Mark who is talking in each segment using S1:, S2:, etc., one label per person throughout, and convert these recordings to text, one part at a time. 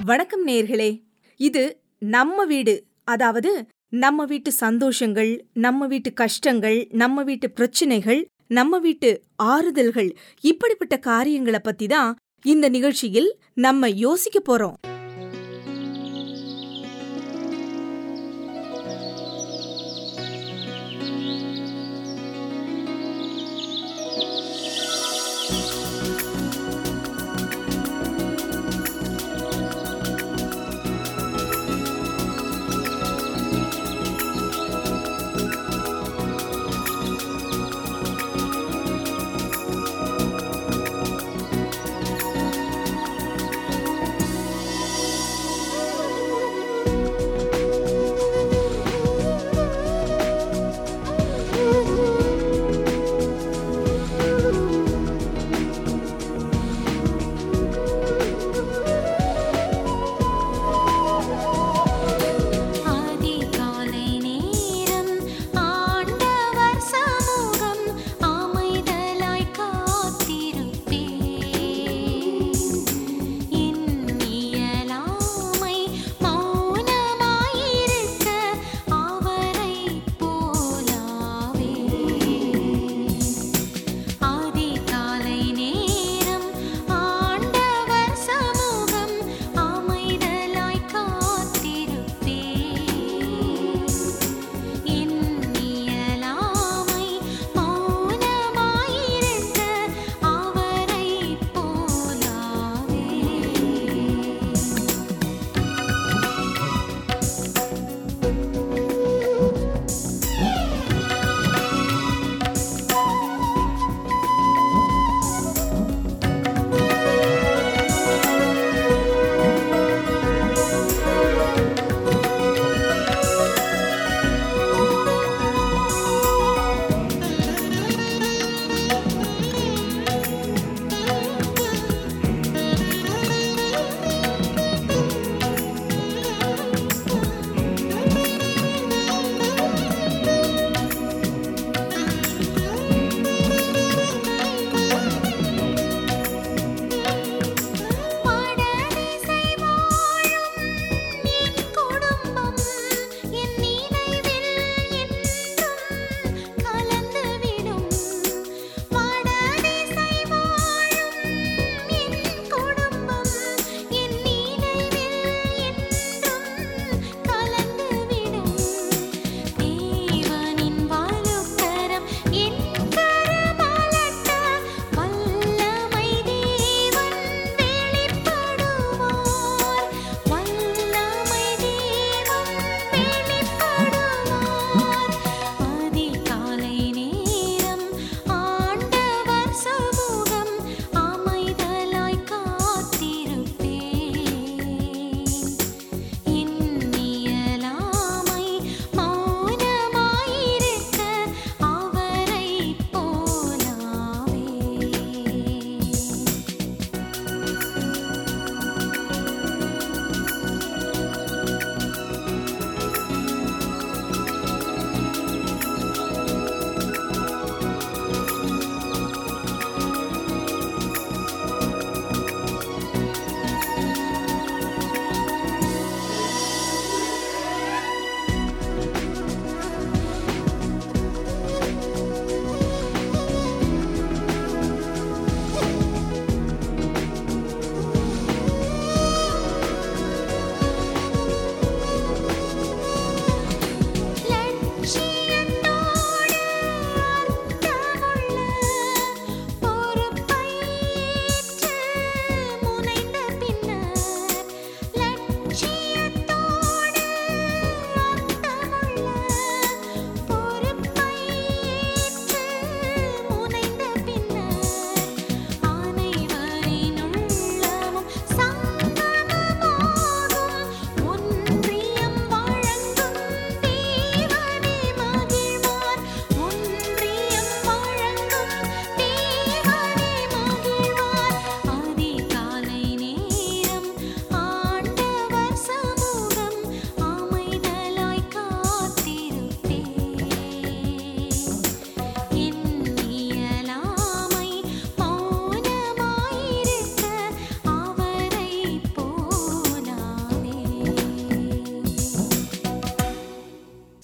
S1: வணக்கம் நேர்களே இது நம்ம வீடு அதாவது நம்ம வீட்டு சந்தோஷங்கள் நம்ம வீட்டு கஷ்டங்கள் நம்ம வீட்டு பிரச்சனைகள் நம்ம வீட்டு ஆறுதல்கள் இப்படிப்பட்ட காரியங்களை பத்தி தான் இந்த நிகழ்ச்சியில் நம்ம யோசிக்க போறோம்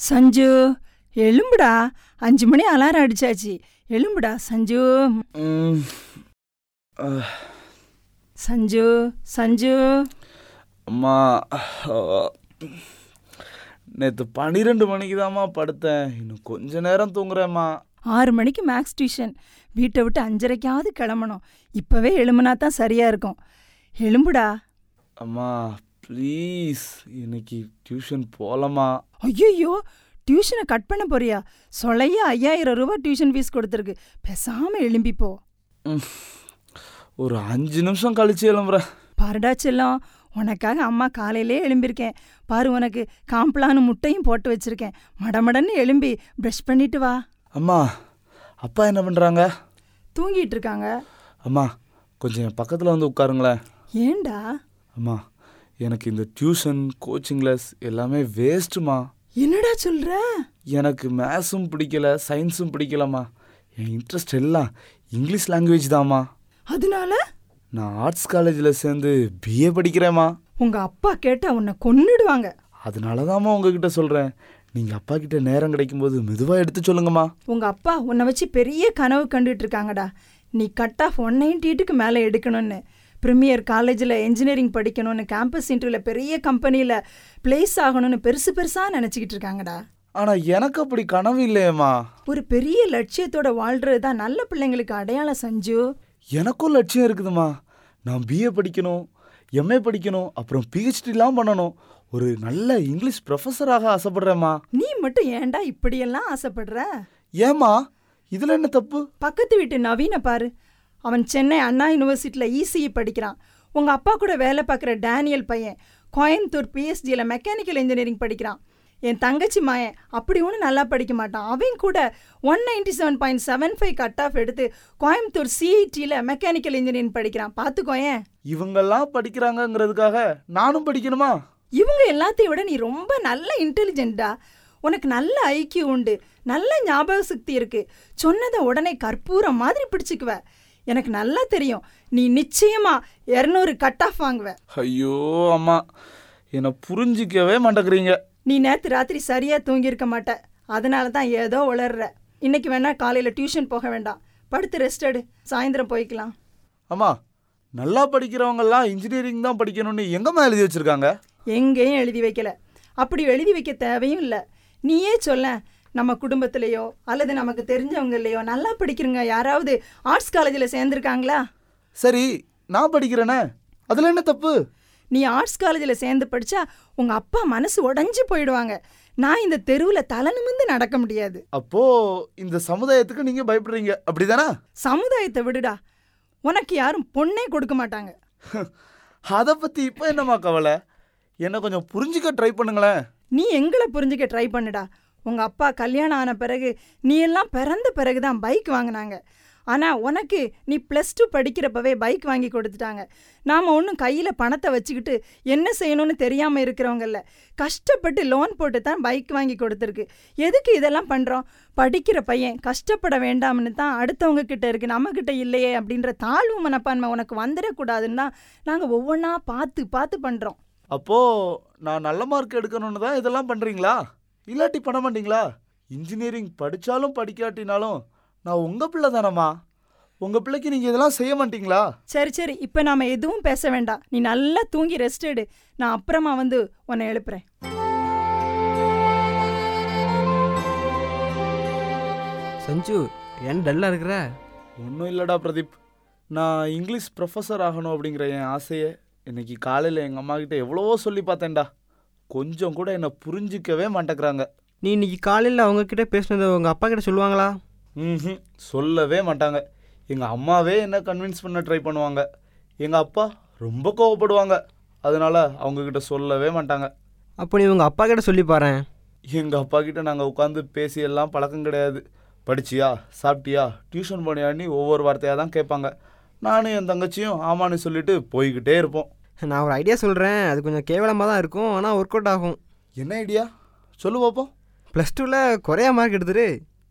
S2: சஞ்சு எழும்புடா அஞ்சு மணி அலாரம் அடிச்சாச்சு எழும்புடா சஞ்சு
S3: ம். அஹ்,
S2: சஞ்சு சஞ்சு
S3: அம்மா நேற்று பன்னிரெண்டு மணிக்கு தாம்மா படுத்தேன் இன்னும் கொஞ்ச நேரம் தூங்குறேம்மா
S2: ஆறு மணிக்கு மேக்ஸ் டியூஷன் வீட்டை விட்டு அஞ்சரைக்காவது கிளம்பணும் இப்பவே எழும்புனா தான் சரியா இருக்கும் எழும்புடா
S3: அம்மா ப்ளீஸ் இன்னைக்கு டியூஷன் போகலாமா
S2: ஐயோ டியூஷனை கட் பண்ண போறியா சொலைய ஐயாயிரம் ரூபாய் டியூஷன் ஃபீஸ் கொடுத்துருக்கு பேசாம எழும்பி போ
S3: ஒரு அஞ்சு நிமிஷம் கழிச்சு எழும்புறேன்
S2: பாருடா செல்லம் உனக்காக அம்மா காலையிலே எழும்பியிருக்கேன் பாரு உனக்கு காம்ப்ளான்னு முட்டையும் போட்டு வச்சிருக்கேன் மடமடன்னு எழும்பி ப்ரஷ் பண்ணிட்டு வா
S3: அம்மா அப்பா என்ன பண்ணுறாங்க
S2: தூங்கிட்டு இருக்காங்க
S3: அம்மா கொஞ்சம் என் பக்கத்தில் வந்து உட்காருங்களேன்
S2: ஏண்டா
S3: அம்மா எனக்கு இந்த டியூஷன் கோச்சிங் கிளாஸ் எல்லாமே வேஸ்ட்டுமா
S2: என்னடா சொல்ற
S3: எனக்கு மேத்ஸும் பிடிக்கல சயின்ஸும் பிடிக்கலம்மா என் இன்ட்ரெஸ்ட் எல்லாம் இங்கிலீஷ் லாங்குவேஜ் தாம்மா
S2: அதனால
S3: நான் ஆர்ட்ஸ் காலேஜில் சேர்ந்து பிஏ படிக்கிறேம்மா
S2: உங்க அப்பா கேட்டா உன்னை கொன்னுடுவாங்க
S3: அதனால தாம்மா உங்ககிட்ட சொல்கிறேன் நீங்கள் அப்பா கிட்ட நேரம் கிடைக்கும்போது மெதுவாக எடுத்து சொல்லுங்கம்மா
S2: உங்க அப்பா உன்னை வச்சு பெரிய கனவு கண்டுட்டு இருக்காங்கடா நீ கட் ஆஃப் ஒன் நைன்டிட்டுக்கு மேலே எடுக்கணும்னு ப்ரீமியர் காலேஜில் என்ஜினியரிங் படிக்கணும்னு கேம்பஸ் இன்டர்வியூவில் பெரிய கம்பெனியில் பிளேஸ் ஆகணும்னு பெருசு பெருசாக நினச்சிக்கிட்டு இருக்காங்கடா
S3: ஆனால் எனக்கு அப்படி கனவு இல்லையேம்மா
S2: ஒரு பெரிய லட்சியத்தோட வாழ்றது தான் நல்ல பிள்ளைங்களுக்கு அடையாளம் சஞ்சு
S3: எனக்கும் லட்சியம் இருக்குதுமா நான் பிஏ படிக்கணும் எம்ஏ படிக்கணும் அப்புறம் பிஹெச்டிலாம் பண்ணணும் ஒரு நல்ல இங்கிலீஷ் ப்ரொஃபஸராக ஆசைப்படுறேம்மா
S2: நீ மட்டும் ஏன்டா இப்படியெல்லாம் ஆசைப்படுற
S3: ஏம்மா இதில் என்ன தப்பு
S2: பக்கத்து வீட்டு நவீன பாரு அவன் சென்னை அண்ணா யூனிவர்சிட்டியில் இசிஇ படிக்கிறான் உங்க அப்பா கூட வேலை பார்க்குற டேனியல் பையன் கோயம்புத்தூர் பிஎஸ்டியில் மெக்கானிக்கல் இன்ஜினியரிங் படிக்கிறான் என் தங்கச்சி மாயன் அப்படி ஒன்றும் நல்லா படிக்க மாட்டான் அவன் கூட one ninety seven point seven five cut off எடுத்து கோயம்புத்தூர் சிஐடியில் மெக்கானிக்கல் இன்ஜினியரிங் படிக்கிறான் பார்த்துக்கோயேன்
S3: இவங்கெல்லாம் படிக்கிறாங்கங்கிறதுக்காக நானும் படிக்கணுமா
S2: இவங்க எல்லாத்தையும் விட நீ ரொம்ப நல்ல இன்டெலிஜென்ட்டா உனக்கு நல்ல ஐக்கியூ உண்டு நல்ல ஞாபக சக்தி இருக்கு சொன்னதை உடனே கற்பூரம் மாதிரி பிடிச்சுக்குவ எனக்கு நல்லா தெரியும் நீ நிச்சயமா இரநூறு கட் ஆஃப் வாங்குவ
S3: ஐயோ அம்மா என்னை புரிஞ்சிக்கவே மாட்டேங்கிறீங்க
S2: நீ நேற்று ராத்திரி சரியா தூங்கியிருக்க மாட்ட அதனால தான் ஏதோ உளர்ற இன்னைக்கு வேணா காலையில டியூஷன் போக வேண்டாம் படுத்து ரெஸ்ட் எடு சாயந்தரம் போய்க்கலாம்
S3: அம்மா நல்லா படிக்கிறவங்கெல்லாம் இன்ஜினியரிங் தான் படிக்கணும்னு எங்கம்மா எழுதி வச்சிருக்காங்க
S2: எங்கேயும் எழுதி வைக்கல அப்படி எழுதி வைக்க தேவையும் இல்லை நீயே சொல்ல நம்ம குடும்பத்திலேயோ அல்லது நமக்கு தெரிஞ்சவங்களையோ நல்லா படிக்கிறவங்க யாராவது ஆர்ட்ஸ் காலேஜில் சேர்ந்துருக்காங்களா
S3: சரி நான் படிக்கிறேனே அதில் என்ன தப்பு
S2: நீ ஆர்ட்ஸ் காலேஜில் சேர்ந்து படிச்சா உங்க அப்பா மனசு உடஞ்சி போயிடுவாங்க நான் இந்த தெருவில் தலை நிமிந்து நடக்க முடியாது
S3: அப்போ இந்த சமுதாயத்துக்கு நீங்க பயப்படுறீங்க அப்படிதானே
S2: சமுதாயத்தை விடுடா உனக்கு யாரும் பொண்ணே கொடுக்க மாட்டாங்க
S3: அதை பத்தி இப்போ என்னம்மா கவலை என்ன கொஞ்சம் புரிஞ்சுக்க ட்ரை பண்ணுங்களேன்
S2: நீ எங்களை புரிஞ்சுக்க ட்ரை பண்ணுடா உங்க அப்பா கல்யாணம் ஆன பிறகு நீ எல்லாம் பிறந்த பிறகு தான் பைக் வாங்கினாங்க ஆனால் உனக்கு நீ ப்ளஸ் டூ படிக்கிறப்பவே பைக் வாங்கி கொடுத்துட்டாங்க நாம் ஒன்றும் கையில் பணத்தை வச்சுக்கிட்டு என்ன செய்யணும்னு தெரியாமல் இருக்கிறவங்கள கஷ்டப்பட்டு லோன் போட்டு தான் பைக் வாங்கி கொடுத்துருக்கு எதுக்கு இதெல்லாம் பண்ணுறோம் படிக்கிற பையன் கஷ்டப்பட வேண்டாம்னு தான் அடுத்தவங்க கிட்ட இருக்கு நம்மக்கிட்ட இல்லையே அப்படின்ற தாழ்வு மனப்பான்மை உனக்கு வந்துடக்கூடாதுன்னு தான் நாங்கள் ஒவ்வொன்றா பார்த்து பார்த்து பண்ணுறோம்
S3: அப்போ நான் நல்ல மார்க் எடுக்கணும்னு தான் இதெல்லாம் பண்றீங்களா இல்லாட்டி பண்ண மாட்டீங்களா இன்ஜினியரிங் படிச்சாலும் படிக்காட்டினாலும் நான் உங்க பிள்ளை தானம்மா உங்க பிள்ளைக்கு நீங்க இதெல்லாம் செய்ய மாட்டீங்களா
S2: சரி சரி இப்போ நாம எதுவும் பேச வேண்டாம் நீ நல்லா தூங்கி ரெஸ்ட் எடு நான் அப்புறமா வந்து உன்னை எழுப்புறேன்
S4: சஞ்சு ஏன் டல்லாக இருக்கிற
S3: ஒன்றும் இல்லைடா பிரதீப் நான் இங்கிலீஷ் ப்ரொஃபஸர் ஆகணும் அப்படிங்கிற என் ஆசையை இன்னைக்கு காலையில் எங்கள் அம்மா கிட்ட எவ்வளவோ சொல்லி பார்த்தேன்டா கொஞ்சம் கூட என்னை புரிஞ்சிக்கவே மாட்டேங்கிறாங்க
S4: நீ இன்னைக்கு காலையில் அவங்க கிட்ட பேசினதை உங்கள் அப்பா கிட்ட சொல்லுவாங்களா
S3: ம் சொல்லவே மாட்டாங்க எங்கள் அம்மாவே என்ன கன்வின்ஸ் பண்ண ட்ரை பண்ணுவாங்க எங்கள் அப்பா ரொம்ப கோவப்படுவாங்க அதனால அவங்கக்கிட்ட சொல்லவே மாட்டாங்க
S4: அப்போ நீ உங்கள் அப்பா கிட்ட சொல்லி பாரேன்
S3: எங்கள் அப்பா கிட்ட நாங்கள் உட்காந்து பேசி எல்லாம் பழக்கம் கிடையாது படிச்சியா சாப்பிட்டியா டியூஷன் போனியான்னு ஒவ்வொரு வார்த்தையாக தான் கேட்பாங்க நானும் என் தங்கச்சியும் ஆமான்னு சொல்லிட்டு போய்கிட்டே இருப்போம்
S4: நான் ஒரு ஐடியா சொல்கிறேன் அது கொஞ்சம் கேவலமாக தான் இருக்கும் ஆனால் ஒர்க் அவுட் ஆகும்
S3: என்ன ஐடியா சொல்லு பார்ப்போம்
S4: ப்ளஸ் டூவில் குறையா மார்க் எடுத்துரு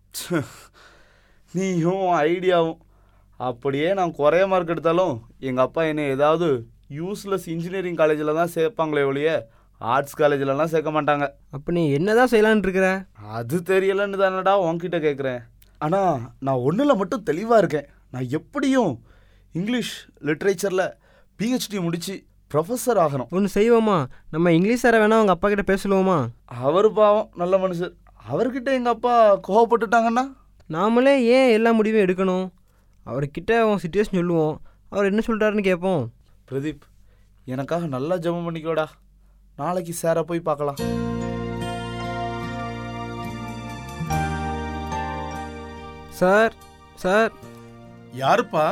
S3: நீயும் ஐடியாவும் அப்படியே நான் குறைய மார்க் எடுத்தாலும் எங்கள் அப்பா என்னை ஏதாவது யூஸ்லெஸ் இன்ஜினியரிங் காலேஜில் தான் சேர்ப்பாங்களே ஒழிய ஆர்ட்ஸ் காலேஜ்லலாம் சேர்க்க மாட்டாங்க
S4: அப்போ நீ என்னதான் செய்யலான்னு இருக்கிற
S3: அது தெரியலன்னு தானடா உன்கிட்ட கேட்குறேன் ஆனால் நான் ஒன்றில் மட்டும் தெளிவாக இருக்கேன் நான் எப்படியும் இங்கிலீஷ் லிட்ரேச்சரில் பிஹெச்டி முடித்து ப்ரொஃபஸர் ஆகணும்
S4: ஒன்று செய்வோமா நம்ம இங்கிலீஷ் சாரை வேணா உங்கள் அப்பா கிட்ட பேசலுவோமா
S3: அவர் பாவம் நல்ல மனுஷர் அவர்கிட்ட எங்கள் அப்பா கோவப்பட்டுட்டாங்கன்னா
S4: நாமளே ஏன் எல்லா முடிவும் எடுக்கணும் அவர்கிட்ட அவன் சுச்சுவேஷன் சொல்லுவோம் அவர் என்ன சொல்கிறாருன்னு கேட்போம்
S3: பிரதீப் எனக்காக நல்லா ஜெபம் பண்ணிக்கோடா நாளைக்கு சாரை போய் பார்க்கலாம்
S4: சார் சார்
S5: யாருப்பா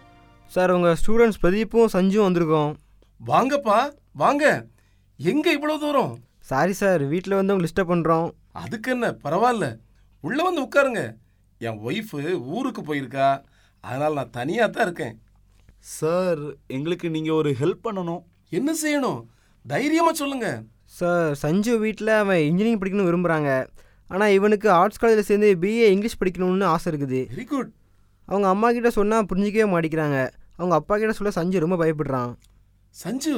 S4: சார் உங்கள் ஸ்டூடெண்ட்ஸ் பிரதீப்பும் சஞ்சும் வந்திருக்கோம்
S5: வாங்கப்பா வாங்க எங்க இவ்வளவு தூரம்
S4: சாரி சார் வீட்டில் வந்து உங்களை டிஸ்டர்ப் பண்ணுறோம்
S5: அதுக்கு என்ன பரவாயில்ல உள்ள வந்து உட்காருங்க என் ஒய்ஃபு ஊருக்கு போயிருக்கா அதனால நான் தனியா தான் இருக்கேன்
S3: சார் எங்களுக்கு நீங்கள் ஒரு ஹெல்ப் பண்ணணும்
S5: என்ன செய்யணும் தைரியமா சொல்லுங்க
S4: சார் சஞ்சு வீட்டில் அவன் இன்ஜினியரிங் படிக்கணும்னு விரும்புகிறாங்க ஆனால் இவனுக்கு ஆர்ட்ஸ் காலேஜில் சேர்ந்து பிஏ இங்கிலீஷ் படிக்கணும்னு ஆசை இருக்குது
S5: வெரி குட்
S4: அவங்க அம்மா கிட்ட சொன்னால் புரிஞ்சிக்கவே மாட்டேங்கிறாங்க அவங்க அப்பா கிட்ட சொல்ல சஞ்சு ரொம்ப பயப்படுறான்
S5: சஞ்சு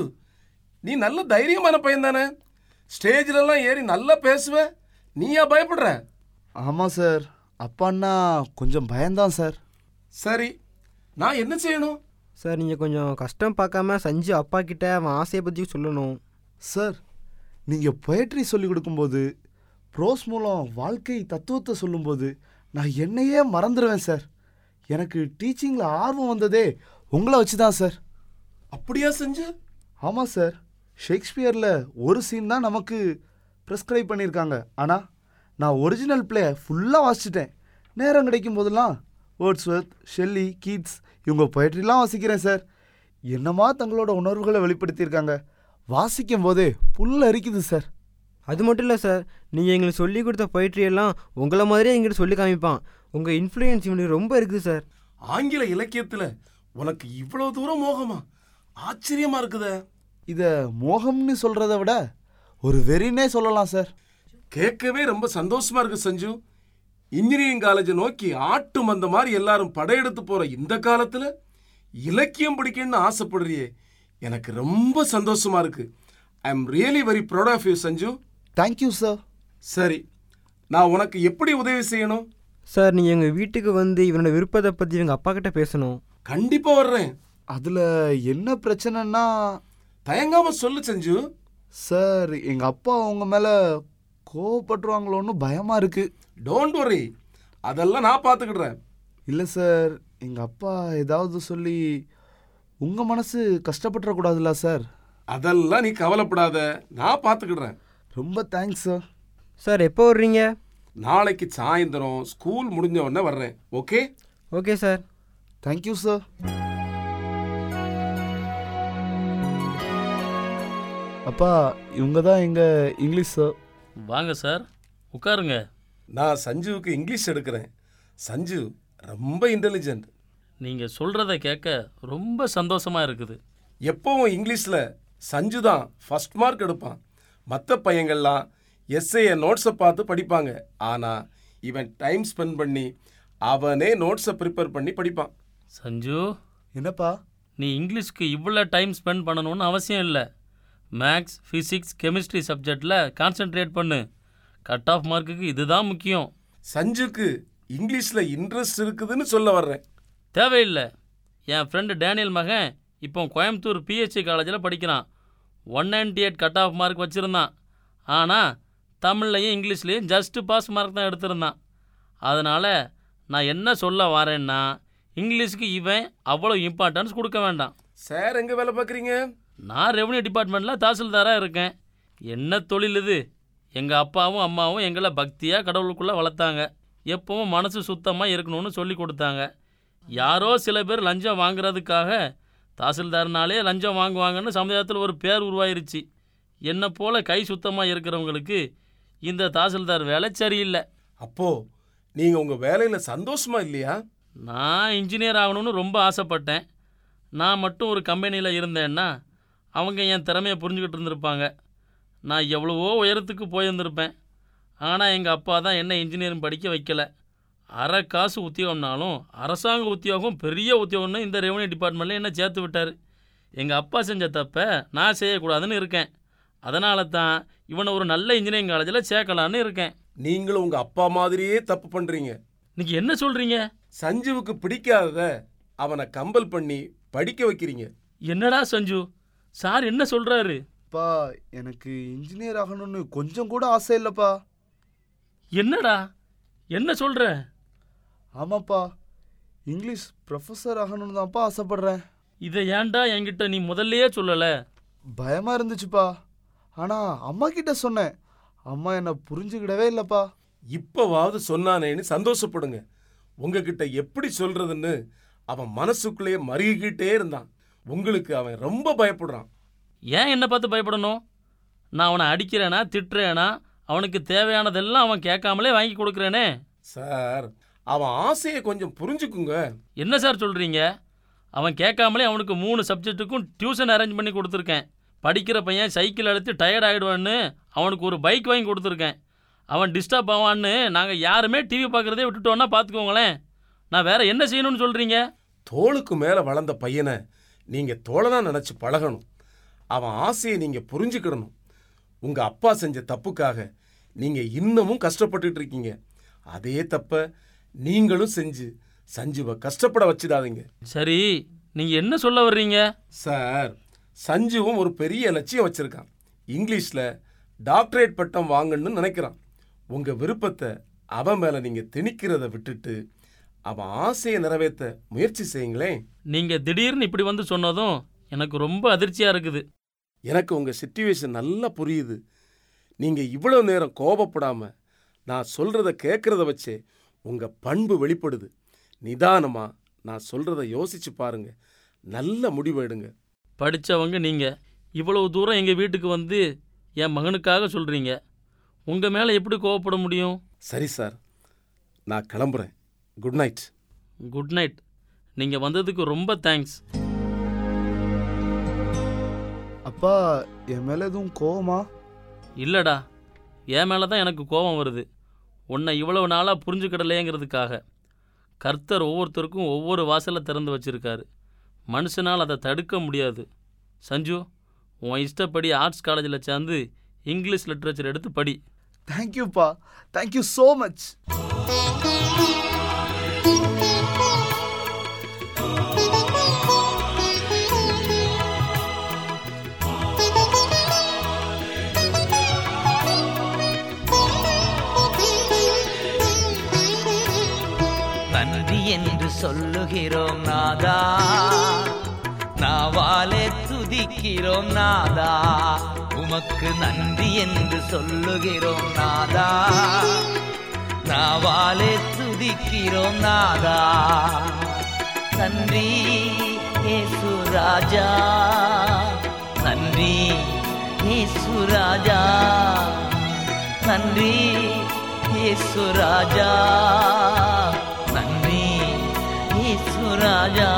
S5: நீ நல்ல தைரியமான பையன் தானே ஸ்டேஜ்லலாம் ஏறி நல்லா பேசுவ நீயா பயப்படுற
S3: ஆமாம் சார் அப்பான்னா கொஞ்சம் பயம்தான் சார்
S5: சரி நான் என்ன செய்யணும்
S4: சார் நீங்கள் கொஞ்சம் கஷ்டம் பார்க்காம சஞ்சு அப்பா கிட்ட அவன் ஆசையை பற்றி சொல்லணும்
S3: சார் நீங்கள் பொயட்ரி சொல்லி கொடுக்கும்போது ப்ரோஸ் மூலம் வாழ்க்கை தத்துவத்தை சொல்லும்போது நான் என்னையே மறந்துடுவேன் சார் எனக்கு டீச்சிங்கில் ஆர்வம் வந்ததே உங்களை வச்சு தான் சார்
S5: அப்படியா செஞ்சு
S3: ஆமாம் சார் ஷேக்ஸ்பியரில் ஒரு சீன் தான் நமக்கு ப்ரெஸ்கிரைப் பண்ணியிருக்காங்க ஆனால் நான் ஒரிஜினல் ப்ளே ஃபுல்லாக வாசிச்சிட்டேன் நேரம் கிடைக்கும் போதெல்லாம் வேர்ட்ஸ்வர்த் ஷெல்லி கீட்ஸ் இவங்க பொயட்ரிலாம் வாசிக்கிறேன் சார் என்னமா தங்களோட உணர்வுகளை வெளிப்படுத்தியிருக்காங்க வாசிக்கும் போதே புல் அரிக்குது சார்
S4: அது மட்டும் இல்லை சார் நீங்கள் எங்களுக்கு சொல்லி கொடுத்த poetry எல்லாம் உங்களை மாதிரியே எங்கிட்ட சொல்லி காமிப்பான் உங்கள் இன்ஃப்ளூயன்ஸ் இவனுக்கு ரொம்ப இருக்குது சார்
S5: ஆங்கில இலக்கியத்துல உனக்கு இவ்வளவு தூரம் மோகமா ஆச்சரியமா இருக்குதே
S3: இதை மோகம்னு சொல்கிறத விட ஒரு வெறினே சொல்லலாம் சார்
S5: கேட்கவே ரொம்ப சந்தோஷமா இருக்கு சஞ்சு இன்ஜினியரிங் காலேஜை நோக்கி ஆட்டு மந்த மாதிரி எல்லாரும் படையெடுத்து போற இந்த காலத்துல இலக்கியம் படிக்கணும்னு ஆசைப்படுறியே எனக்கு ரொம்ப சந்தோஷமா இருக்கு I am really very proud of you Sanju
S3: thank you sir
S5: சரி நான் உனக்கு எப்படி உதவி செய்யணும்
S4: சார் நீங்கள் எங்கள் வீட்டுக்கு வந்து இவனோட விருப்பத்தை பற்றி எங்கள் அப்பா கிட்ட பேசணும்
S5: கண்டிப்பா வர்றேன்
S3: அதில் என்ன பிரச்சனைன்னா
S5: தயங்காம சொல்லு சஞ்சு
S3: சார் எங்கள் அப்பா உங்க மேலே கோவப்பட்டுருவாங்களோன்னு பயமாக இருக்குது
S5: டோன்ட் வரி அதெல்லாம் நான் பார்த்துக்கிடுறேன்
S3: இல்லை சார் எங்கள் அப்பா ஏதாவது சொல்லி உங்கள் மனசு கஷ்டப்பட்டுறக்கூடாதுல்ல சார்
S5: அதெல்லாம் நீ கவலைப்படாத நான் பார்த்துக்கிடுறேன்
S3: ரொம்ப தேங்க்ஸ் சார்
S4: சார் எப்போ வர்றீங்க
S5: நாளைக்கு சாயந்தரம் ஸ்கூல் முடிஞ்ச உடனே வர்றேன் okay
S4: okay sir
S3: thank you sir அப்பா இவங்க தான் எங்கள் இங்கிலீஷ் சார்
S6: வாங்க சார் உட்காருங்க
S5: நான் சஞ்சுவுக்கு இங்கிலீஷ் எடுக்கிறேன் சஞ்சு ரொம்ப இன்டெலிஜென்ட்
S6: நீங்கள் சொல்கிறத கேட்க ரொம்ப சந்தோஷமாக இருக்குது
S5: எப்பவும் இங்கிலீஷில் சஞ்சு தான் ஃபஸ்ட் மார்க் எடுப்பான் மற்ற பையங்கள்லாம் எஸ்ஏய நோட்ஸை பார்த்து படிப்பாங்க ஆனால் இவன் டைம் ஸ்பெண்ட் பண்ணி அவனே நோட்ஸை ப்ரிப்பேர் பண்ணி படிப்பான்
S6: சஞ்சு
S3: என்னப்பா
S6: நீ இங்கிலீஷ்க்கு இவ்வளோ டைம் ஸ்பெண்ட் பண்ணணும்னு அவசியம் இல்லை மேக்ஸ் ஃபிசிக்ஸ் கெமிஸ்ட்ரி சப்ஜெக்டில் கான்சென்ட்ரேட் பண்ணு கட் ஆஃப் மார்க்குக்கு இதுதான் முக்கியம்
S5: சஞ்சுக்கு இங்கிலீஷில் இன்ட்ரெஸ்ட் இருக்குதுன்னு சொல்ல வர்றேன்
S6: தேவையில்லை என் ஃப்ரெண்டு டேனியல் மகன் இப்போ கோயம்புத்தூர் பிஹெச்சி காலேஜில் படிக்கிறான் one ninety eight cut off mark வச்சுருந்தான் ஆனால் தமிழ்லையும் இங்கிலீஷ்லேயும் ஜஸ்ட்டு பாஸ் மார்க் தான் எடுத்திருந்தான் அதனால் நான் என்ன சொல்ல வரேன்னா இங்கிலீஷுக்கு இவன் அவ்வளோ இம்பார்ட்டன்ஸ் கொடுக்க வேண்டாம்
S5: சார் எங்கே வேலை பார்க்குறீங்க
S6: நான் ரெவன்யூ டிபார்ட்மெண்ட்டில் தாசில்தாராக இருக்கேன் என்ன தொழில் இது எங்கள் அப்பாவும் அம்மாவும் எங்களை பக்தியாக கடவுளுக்குள்ளே வளர்த்தாங்க எப்பவும் மனசு சுத்தமாக இருக்கணும்னு சொல்லி கொடுத்தாங்க யாரோ சில பேர் லஞ்சம் வாங்குறதுக்காக தாசில்தார்னாலே லஞ்சம் வாங்குவாங்கன்னு சமுதாயத்தில் ஒரு பேர் உருவாயிருச்சு என்னை போல் கை சுத்தமாக இருக்கிறவங்களுக்கு இந்த தாசில்தார் வேலை சரியில்லை
S5: அப்போ நீங்கள் உங்கள் வேலையில் சந்தோஷமா இல்லையா
S6: நான் இன்ஜினியர் ஆகணும்னு ரொம்ப ஆசைப்பட்டேன் நான் மட்டும் ஒரு கம்பெனியில் இருந்தேன்னா அவங்க என் திறமையை புரிஞ்சுக்கிட்டு இருந்திருப்பாங்க நான் எவ்வளவோ உயரத்துக்கு போயிருந்திருப்பேன் ஆனால் எங்கள் அப்பா தான் என்ன இன்ஜினியரிங் படிக்க வைக்கல அரை காசு உத்தியோகம்னாலும் அரசாங்க உத்தியோகம் பெரிய உத்தியோகம்னு இந்த ரெவன்யூ டிபார்ட்மெண்ட்டில் என்ன சேர்த்து விட்டார் எங்கள் அப்பா செஞ்ச தப்பை நான் செய்யக்கூடாதுன்னு இருக்கேன் அதனால தான் இவனை ஒரு நல்ல இன்ஜினியரிங் காலேஜில் சேர்க்கலான்னு இருக்கேன்
S5: நீங்களும் உங்க அப்பா மாதிரியே தப்பு பண்றீங்க
S6: இன்னைக்கு என்ன சொல்கிறீங்க
S5: சஞ்சுவுக்கு பிடிக்காதத அவனை கம்பல் பண்ணி படிக்க வைக்கிறீங்க
S6: என்னடா சஞ்சு சார் என்ன சொல்கிறாரு
S3: அப்பா எனக்கு இன்ஜினியர் ஆகணும்னு கொஞ்சம் கூட ஆசை இல்லைப்பா
S6: என்னடா என்ன சொல்கிற
S3: ஆமாப்பா இங்கிலீஷ் ப்ரொஃபஸர் ஆகணும்னு தான்ப்பா ஆசைப்படுறேன்
S6: இதை ஏன்டா என்கிட்ட நீ முதல்லயே சொல்லலை
S3: பயமா இருந்துச்சுப்பா ஆனா அம்மா கிட்ட சொன்னேன் அம்மா என்னை புரிஞ்சுக்கிடவே இல்லைப்பா
S5: இப்பவாவது சொன்னானேன்னு சந்தோஷப்படுங்க உங்ககிட்ட எப்படி சொல்றதுன்னு அவன் மனசுக்குள்ளேயே மருகிக்கிட்டே இருந்தான் உங்களுக்கு அவன் ரொம்ப பயப்படுறான்
S6: ஏன் என்னை பார்த்து பயப்படணும் நான் அவனை அடிக்கிறேனா திட்டுறேனா அவனுக்கு தேவையானதெல்லாம் அவன் கேட்காமலே வாங்கி கொடுக்குறேனே
S5: சார் அவன் ஆசையை கொஞ்சம் புரிஞ்சுக்குங்க
S6: என்ன சார் சொல்கிறீங்க அவன் கேட்காமலே அவனுக்கு மூணு சப்ஜெக்ட்டுக்கும் டியூஷன் அரேஞ்ச் பண்ணி கொடுத்துருக்கேன் படிக்கிற பையன் சைக்கிள் எடுத்து டயர்ட் ஆகிடுவான்னு அவனுக்கு ஒரு பைக் வாங்கி கொடுத்துருக்கேன் அவன் டிஸ்டர்ப் ஆவான்னு நாங்கள் யாருமே டிவி பார்க்குறதே விட்டுட்டோன்னா பார்த்துக்கோங்களேன் நான் வேற என்ன செய்யணும்னு சொல்கிறீங்க
S5: தோளுக்கு மேலே வளர்ந்த பையனை நீங்க தோழனா நினைச்சு பழகணும் அவன் ஆசையை நீங்க புரிஞ்சுக்கிடணும் உங்க அப்பா செஞ்ச தப்புக்காக நீங்க இன்னமும் கஷ்டப்பட்டுட்டு இருக்கீங்க அதே தப்ப நீங்களும் செஞ்சு சஞ்சுவை கஷ்டப்பட வச்சிடாதீங்க
S6: சரி நீங்கள் என்ன சொல்ல வர்றீங்க
S5: சார் சஞ்சுவும் ஒரு பெரிய லட்சியம் வச்சிருக்கான் இங்கிலீஷ்ல டாக்டரேட் பட்டம் வாங்கணும்னு நினைக்கிறான் உங்க விருப்பத்தை அவன் மேல நீங்க திணிக்கிறத விட்டுட்டு அவன் ஆசையை நிறைவேற்ற முயற்சி செய்யுங்களேன்
S6: நீங்கள் திடீர்னு இப்படி வந்து சொன்னதும் எனக்கு ரொம்ப அதிர்ச்சியாக இருக்குது
S5: எனக்கு உங்க சிச்சுவேஷன் நல்லா புரியுது நீங்க இவ்வளவு நேரம் கோபப்படாம நான் சொல்றத கேட்கறத வச்சே உங்க பண்பு வெளிப்படுது நிதானமா நான் சொல்றத யோசிச்சு பாருங்க நல்ல முடிவு எடுங்க
S6: படித்தவங்க நீங்கள் இவ்வளவு தூரம் எங்கள் வீட்டுக்கு வந்து என் மகனுக்காக சொல்கிறீங்க உங்கள் மேலே எப்படி கோவப்பட முடியும்
S5: சரி சார் நான் கிளம்புறேன் குட் நைட்
S6: குட் நைட் நீங்கள் வந்ததுக்கு ரொம்ப தேங்க்ஸ்
S3: அப்பா என் மேல எதுவும் கோவமா
S6: இல்லைடா என் மேலே தான் எனக்கு கோபம் வருது உன்னை இவ்வளவு நாளாக புரிஞ்சுக்கிடலையேங்கிறதுக்காக கர்த்தர் ஒவ்வொருத்தருக்கும் ஒவ்வொரு வாசலை திறந்து வச்சிருக்காரு மனுஷனால் அதை தடுக்க முடியாது சஞ்சு உன் இஷ்டப்படி ஆர்ட்ஸ் காலேஜில் சேர்ந்து இங்கிலீஷ் லிட்ரேச்சர் எடுத்து படி
S3: தேங்க்யூப்பா தேங்க்யூ ஸோ மச்
S7: நன்றி என்று சொல்லுகிறோம் நாதா நாவாலே துதிக்கிறோம் நாதா உமக்கு நன்றி என்று சொல்லுகிறோம் நாதா நாவாலே துதிக்கிறோம் நாதா நன்றி ஏசு ராஜா நன்றி ஏசு ராஜா நன்றி இயேசு ராஜா நன்றி இயேசு ராஜா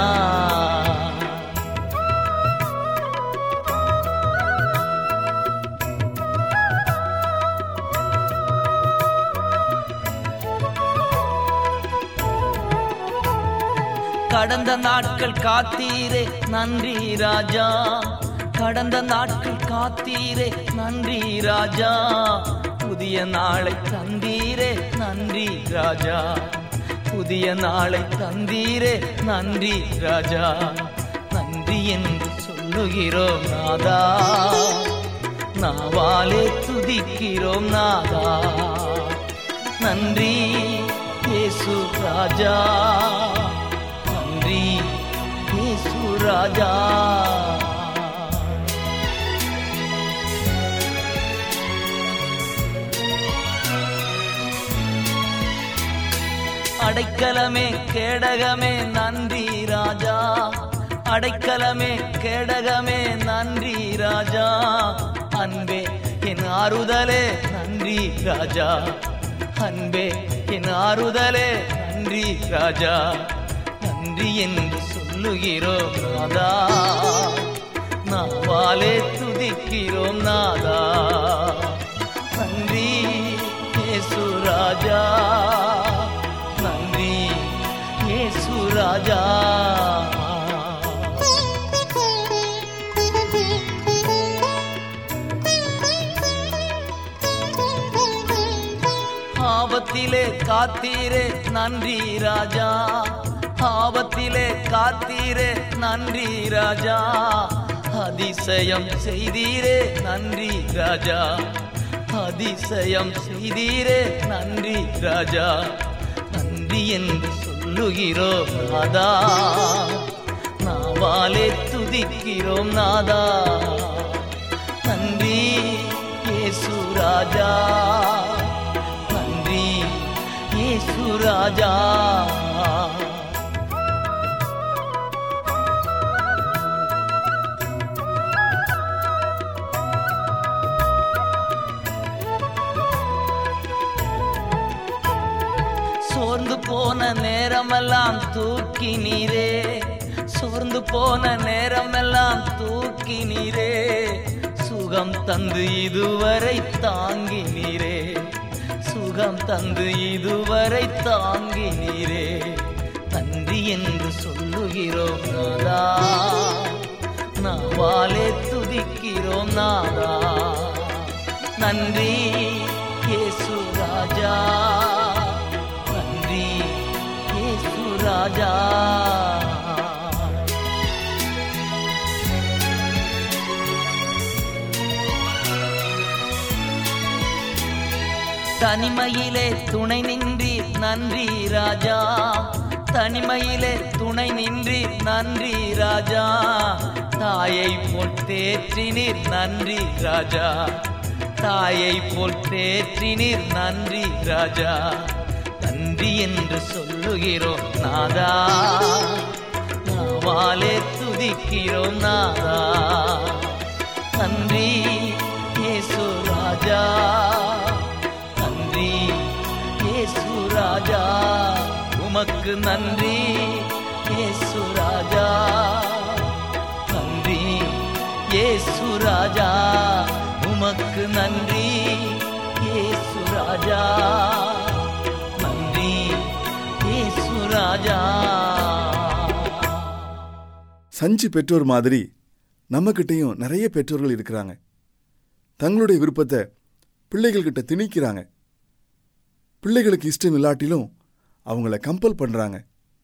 S7: கடந்த நாட்கள் காத்தீரே நன்றி ராஜா கடந்த நாட்கள் காத்தீரே நன்றி ராஜா புதிய நாளை தந்தீரே நன்றி ராஜா புதிய நாளை தந்தீரே நன்றி ராஜா நன்றி என்று சொல்லுகிறோம் நாதா நாவாலே துதிக்கிறோம் நாதா நன்றி இயேசு ராஜா நன்றி இயேசு ராஜா அடைக்கலமே கேடகமே நன்றி ராஜா அடைக்கலமே கேடகமே நன்றி ராஜா அன்பே என் ஆறுதலே நன்றி ராஜா அன்பே என் ஆறுதலே நன்றி ராஜா நன்றி என்று சொல்லுகிறோம் நாதா நாவாலே துதிக்கிறோம் நாதா நன்றி இயேசு ராஜா நன்றி இயேசு ராஜா ஆபத்திலே காத்தீரே நன்றி ராஜா ஆபத்திலே காத்தீரே நன்றி ராஜா அதிசயம் செய்தீரே நன்றி ராஜா அதிசயம் செய்தீரே நன்றி ராஜா நன்றி என்று சொல்லுகிறோம் நாதா நாவாலே துதிக்கிறோம் நாதா நன்றி இயேசு ராஜா நன்றி இயேசு ராஜா சோர்ந்து போன நேரமெல்லாம் தூக்கி நீரே சோர்ந்து போன நேரமெல்லாம் தூக்கி நீரே சுகம் தந்து இதுவரை தாங்கி நீரே சுகம் தந்து இதுவரை தாங்கி நீரே நன்றி என்று சொல்லுகிறோம் நாதா நாவாலே துதிக்கிறோம் நாதா நன்றி இயேசு ராஜா நன்றி இயேசு ராஜா தனிமையிலே துணை நின்றீர் நன்றி ராஜா தனிமையிலே துணை நின்றீர் நன்றி ராஜா தாயை போல் தேற்றினீர் நன்றி ராஜா தாயை போல் தேற்றினீர் நன்றி ராஜா நன்றி என்று சொல்லுகிறோம் நாதா நாவாலே துதிக்கிறோம் நாதா நன்றி இயேசு ராஜா நன்றி இயேசு ராஜா உமக்கு நன்றி இயேசு ராஜா நன்றி இயேசு ராஜா உமக்கு நன்றி இயேசு ராஜா நன்றி இயேசு ராஜா
S8: சஞ்சு பெற்றோர் மாதிரி நம்மக்கிட்டேயும் நிறைய பெற்றோர்கள் இருக்கிறாங்க தங்களுடைய விருப்பத்தை பிள்ளைகள்கிட்ட திணிக்கிறாங்க பிள்ளைகளுக்கு இஷ்டம் இல்லாட்டிலும் அவங்கள கம்பல் பண்ணுறாங்க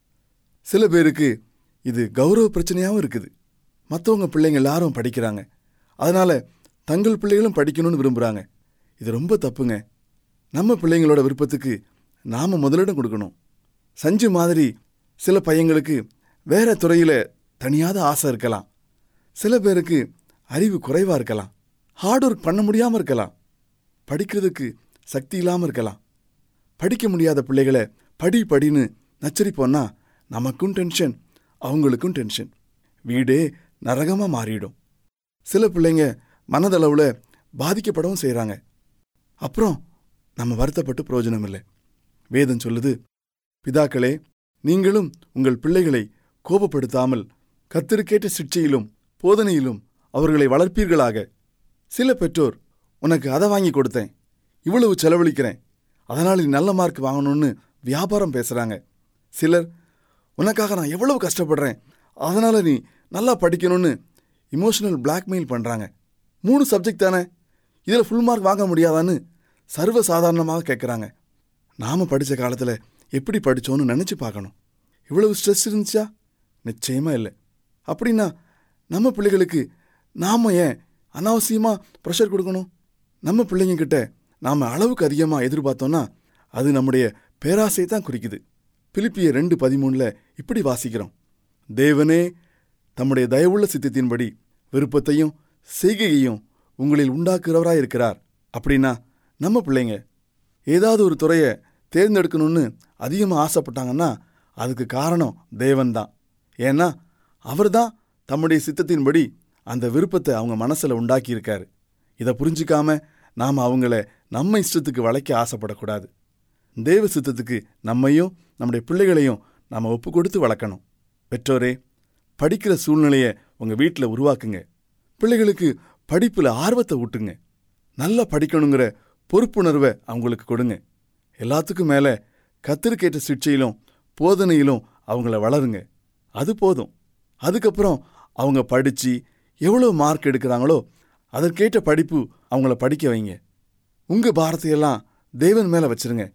S8: சில பேருக்கு இது கௌரவ பிரச்சனையாகவும் இருக்குது மற்றவங்க பிள்ளைங்க எல்லாரும் படிக்கிறாங்க அதனால் தங்கள் பிள்ளைகளும் படிக்கணும்னு விரும்புகிறாங்க இது ரொம்ப தப்புங்க நம்ம பிள்ளைங்களோட விருப்பத்துக்கு நாம் முதலிடம் கொடுக்கணும் சஞ்சு மாதிரி சில பையங்களுக்கு வேற துறையில் தனியாத ஆசை இருக்கலாம் சில பேருக்கு அறிவு குறைவாக இருக்கலாம் ஹார்ட் ஒர்க் பண்ண முடியாமல் இருக்கலாம் படிக்கிறதுக்கு சக்தி இல்லாமல் இருக்கலாம் படிக்க முடியாத பிள்ளைகளை படி படின்னு நச்சரிப்போன்னா நமக்கும் டென்ஷன் அவங்களுக்கும் டென்ஷன் வீடே நரகமாக மாறிடும் சில பிள்ளைங்க மனதளவில் பாதிக்கப்படவும் செய்கிறாங்க அப்புறம் நம்ம வருத்தப்பட்டு பிரயோஜனம் இல்லை வேதம் சொல்லுது பிதாக்களே நீங்களும் உங்கள் பிள்ளைகளை கோபப்படுத்தாமல் கத்திருக்கேற்ற சிக்ஷையிலும் போதனையிலும் அவர்களை வளர்ப்பீர்களாக சில பெற்றோர் உனக்கு அதை வாங்கி கொடுத்தேன் இவ்வளவு செலவழிக்கிறேன் அதனால் நீ நல்ல மார்க் வாங்கணும்னு வியாபாரம் பேசுகிறாங்க சிலர் உனக்காக நான் எவ்வளவு கஷ்டப்படுறேன் அதனால் நீ நல்லா படிக்கணும்னு இமோஷனல் பிளாக்மெயில் பண்ணுறாங்க மூணு சப்ஜெக்ட் தானே இதில் ஃபுல் மார்க் வாங்க முடியாதான்னு சர்வ சாதாரணமாக கேட்குறாங்க நாம் படித்த காலத்தில் எப்படி படித்தோன்னு நினச்சி பார்க்கணும் இவ்வளவு ஸ்ட்ரெஸ் இருந்துச்சா நிச்சயமாக இல்லை அப்படின்னா நம்ம பிள்ளைகளுக்கு நாம் ஏன் அனாவசியமாக ப்ரெஷர் கொடுக்கணும் நம்ம பிள்ளைங்கக்கிட்ட நாம் அளவுக்கு அதிகமாக எதிர்பார்த்தோன்னா அது நம்முடைய பேராசையை தான் குறிக்குது பிலிப்பிய ரெண்டு பதிமூணில் இப்படி வாசிக்கிறோம் தேவனே தம்முடைய தயவுள்ள சித்தத்தின்படி விருப்பத்தையும் செய்கையையும் உங்களில் உண்டாக்குறவராய் இருக்கிறார் அப்படின்னா நம்ம பிள்ளைங்க ஏதாவது ஒரு துறையை தேர்ந்தெடுக்கணும்னு அதிகமாக ஆசைப்பட்டாங்கன்னா அதுக்கு காரணம் தேவன் தான் ஏன்னா அவர் தான் தம்முடைய சித்தத்தின்படி அந்த விருப்பத்தை அவங்க மனசில் உண்டாக்கியிருக்காரு இதை புரிஞ்சிக்காம நாம் அவங்கள நம்ம இஷ்டத்துக்கு வளைக்க ஆசைப்படக்கூடாது தேவ சித்தத்துக்கு நம்மையும் நம்முடைய பிள்ளைகளையும் நாம் ஒப்பு கொடுத்து வளர்க்கணும் பெற்றோரே படிக்கிற சூழ்நிலையை உங்கள் வீட்டில் உருவாக்குங்க பிள்ளைகளுக்கு படிப்பில் ஆர்வத்தை ஊட்டுங்க நல்லா படிக்கணுங்கிற பொறுப்புணர்வை அவங்களுக்கு கொடுங்க எல்லாத்துக்கும் மேலே கத்திருக்கேற்ற சிக்ஷையிலும் போதனையிலும் அவங்கள வளருங்க அது போதும் அதுக்கப்புறம் அவங்க படித்து எவ்வளோ மார்க் எடுக்கிறாங்களோ அதற்கேற்ற படிப்பு அவங்கள படிக்க வைங்க உங்கள் பாரத்தையெல்லாம் தேவன் மேலே வச்சிருங்க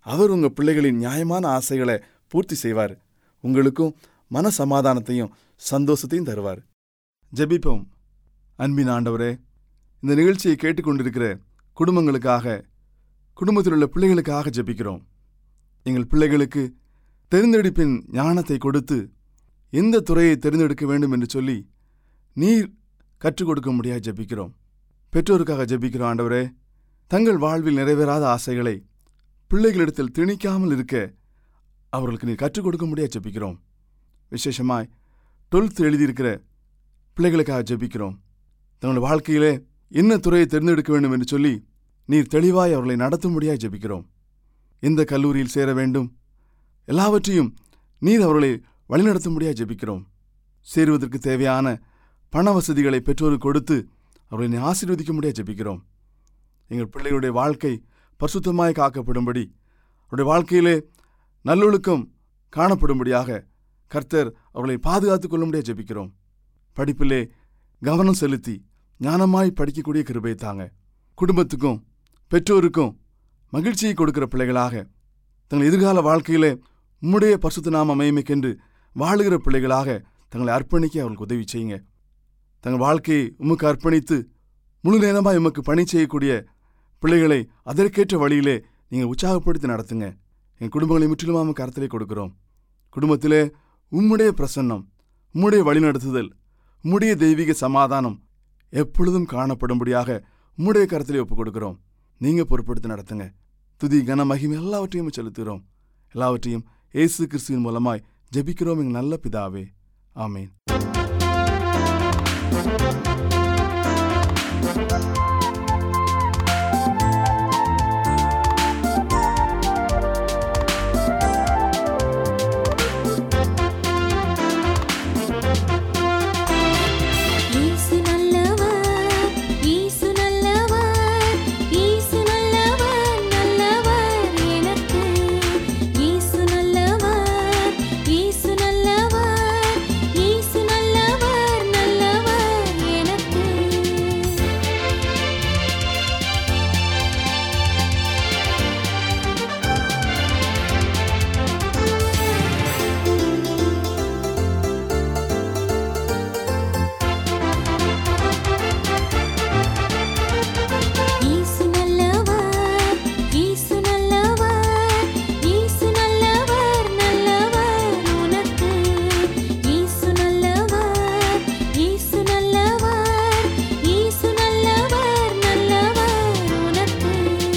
S8: அவர் உங்கள் பிள்ளைகளின் நியாயமான ஆசைகளை பூர்த்தி செய்வார் உங்களுக்கும் மன சமாதானத்தையும் சந்தோஷத்தையும் தருவார் ஜெபிப்போம் அன்பின் ஆண்டவரே இந்த நிகழ்ச்சியை கேட்டுக்கொண்டிருக்கிற குடும்பங்களுக்காக குடும்பத்தில் உள்ள பிள்ளைகளுக்காக ஜெபிக்கிறோம் எங்கள் பிள்ளைகளுக்கு தெரிந்தெடுப்பின் ஞானத்தை கொடுத்து எந்த துறையை தெரிந்தெடுக்க வேண்டும் என்று சொல்லி நீர் கற்றுக் கொடுக்க முடியாது ஜெபிக்கிறோம் பெற்றோருக்காக ஜெபிக்கிறோம் ஆண்டவரே தங்கள் வாழ்வில் நிறைவேறாத ஆசைகளை பிள்ளைகளிடத்தில் திணிக்காமல் இருக்க அவர்களுக்கு நீர் கற்றுக் கொடுக்க முடியாது ஜெபிக்கிறோம் விசேஷமாய் டுவெல்த் எழுதியிருக்கிற பிள்ளைகளுக்காக ஜெபிக்கிறோம் தங்கள் வாழ்க்கையிலே என்ன துறையை தேர்ந்தெடுக்க வேண்டும் என்று சொல்லி நீர் தெளிவாய் அவர்களை நடத்தும்படியாய் ஜெபிக்கிறோம் எந்த கல்லூரியில் சேர வேண்டும் எல்லாவற்றையும் நீர் அவர்களை வழிநடத்தும்படியாய் ஜெபிக்கிறோம் சேருவதற்கு தேவையான பண வசதிகளை பெற்றோருக்கு கொடுத்து அவர்களை நீ ஆசீர்வதிக்கும்படியாக ஜெபிக்கிறோம் எங்கள் பிள்ளைகளுடைய வாழ்க்கை பரிசுத்தமாய் காக்கப்படும்படி அவருடைய வாழ்க்கையிலே நல்லொழுக்கம் காணப்படும்படியாக கர்த்தர் அவர்களை பாதுகாத்துக் கொள்ளும்படியாக ஜெபிக்கிறோம் படிப்பிலே கவனம் செலுத்தி ஞானமாய் படிக்கக்கூடிய கிருபை தாங்க குடும்பத்துக்கும் பெற்றோருக்கும் மகிழ்ச்சியை கொடுக்கிற பிள்ளைகளாக தங்கள் எதிர்கால வாழ்க்கையிலே உம்முடைய பரிசுத்த நாம மகிமைக்கென்று வாழுகிற பிள்ளைகளாக தங்களை அர்ப்பணிக்க அவர்களுக்கு உதவி செய்யுங்க தங்கள் வாழ்க்கையை உமக்கு அர்ப்பணித்து முழு நேரமாக உமக்கு பணி செய்யக்கூடிய பிள்ளைகளை அதற்கேற்ற வழியிலே நீங்கள் உற்சாகப்படுத்தி நடத்துங்க என் குடும்பங்களை முற்றிலுமாக உமக்கு கருத்திலே கொடுக்கிறோம் குடும்பத்திலே உம்முடைய பிரசன்னம் உம்முடைய வழிநடத்துதல் உம்முடைய தெய்வீக சமாதானம் எப்பொழுதும் காணப்படும்படியாக உம்முடைய கருத்திலே ஒப்புக் கொடுக்கிறோம் நீங்க பொறுப்படுத்தி நடத்துங்க துதி கன மகிமை எல்லாவற்றையும் செலுத்துகிறோம் எல்லாவற்றையும் இயேசு கிறிஸ்துவின் மூலமாய் ஜெபிக்கிறோம் எங்கள் நல்ல பிதாவே ஆமேன்
S9: இயேசு நல்லவர் இயேசு நல்லவர் இயேசு நல்லவர் நல்லவர் எனக்கு இயேசு நல்லவர் இயேசு நல்லவர் இயேசு நல்லவர் நல்லவர் எனக்கு இயேசு நல்லவர் இயேசு நல்லவர் இயேசு நல்லவர் நல்லவர் உனக்கு இயேசு நல்லவர் இயேசு நல்லவர் இயேசு நல்லவர் நல்லவர் உனக்கு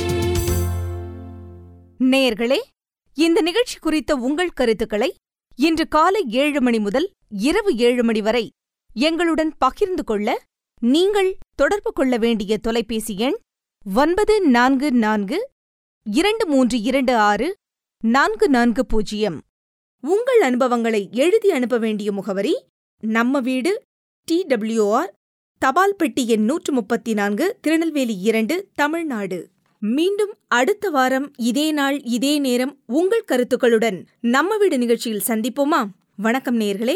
S1: நேயர்களே இந்த நிகழ்ச்சி குறித்த உங்கள் கருத்துக்களை இன்று காலை ஏழு மணி முதல் இரவு ஏழு மணி வரை எங்களுடன் பகிர்ந்து கொள்ள நீங்கள் தொடர்பு கொள்ள வேண்டிய தொலைபேசி எண் ஒன்பது நான்கு நான்கு இரண்டு மூன்று இரண்டு ஆறு நான்கு நான்கு பூஜ்ஜியம் உங்கள் அனுபவங்களை எழுதி அனுப்ப வேண்டிய முகவரி நம்ம வீடு டி டபிள்யூஆர் தபால் பெட்டி எண் நூற்று முப்பத்தி நான்கு திருநெல்வேலி இரண்டு தமிழ்நாடு மீண்டும் அடுத்த வாரம் இதே நாள் இதே நேரம் உங்கள் கருத்துக்களுடன் நம்ம வீடு நிகழ்ச்சியில் சந்திப்போமா வணக்கம் நேர்களே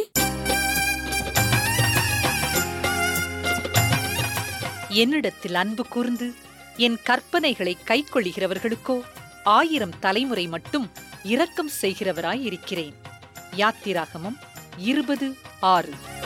S10: என்னிடத்தில் அன்பு கூர்ந்து என் கற்பனைகளை கைக்கொள்கிறவர்களுக்கோ ஆயிரம் தலைமுறை மட்டும் இரக்கம் செய்கிறவராயிருக்கிறேன் யாத்திராகமம் இருபது ஆறு